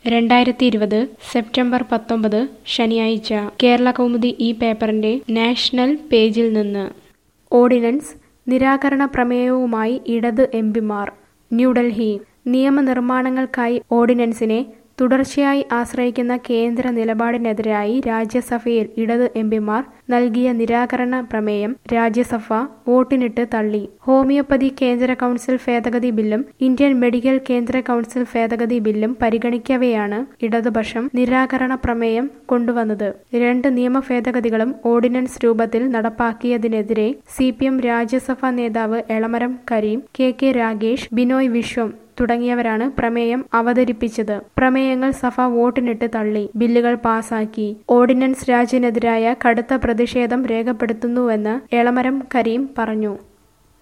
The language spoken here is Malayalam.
രണ്ടായിരത്തി ഇരുപത് സെപ്റ്റംബർ പത്തൊമ്പത് ശനിയാഴ്ച കേരള കൗമുദി ഈ പേപ്പറിന്റെ നാഷണൽ പേജിൽ നിന്ന് ഓർഡിനൻസ് നിരാകരണ പ്രമേയവുമായി ഇടത് എംപിമാർ ന്യൂഡൽഹി നിയമനിർമ്മാണങ്ങൾക്കായി ഓർഡിനൻസിനെ തുടർച്ചയായി ആശ്രയിക്കുന്ന കേന്ദ്ര നിലപാടിനെതിരായി രാജ്യസഭയിൽ ഇടത് എംപിമാർ നൽകിയ നിരാകരണ പ്രമേയം രാജ്യസഭ വോട്ടിനിട്ട് തള്ളി ഹോമിയോപ്പതി കേന്ദ്ര കൗൺസിൽ ഭേദഗതി ബില്ലും ഇന്ത്യൻ മെഡിക്കൽ കേന്ദ്ര കൗൺസിൽ ഭേദഗതി ബില്ലും പരിഗണിക്കവെയാണ് ഇടതുപക്ഷം നിരാകരണ പ്രമേയം കൊണ്ടുവന്നത് രണ്ട് നിയമ ഭേദഗതികളും ഓർഡിനൻസ് രൂപത്തിൽ നടപ്പാക്കിയതിനെതിരെ സി പി എം രാജ്യസഭാ നേതാവ് എളമരം കരീം കെ കെ രാഗേഷ് ബിനോയ് വിശ്വം തുടങ്ങിയവരാണ് പ്രമേയം അവതരിപ്പിച്ചത് പ്രമേയങ്ങൾ സഭ വോട്ടിനിട്ട് തള്ളി ബില്ലുകൾ പാസാക്കി ഓർഡിനൻസ് രാജിനെതിരായ കടുത്ത പ്രതിഷേധം രേഖപ്പെടുത്തുന്നുവെന്ന് എളമരം കരീം പറഞ്ഞു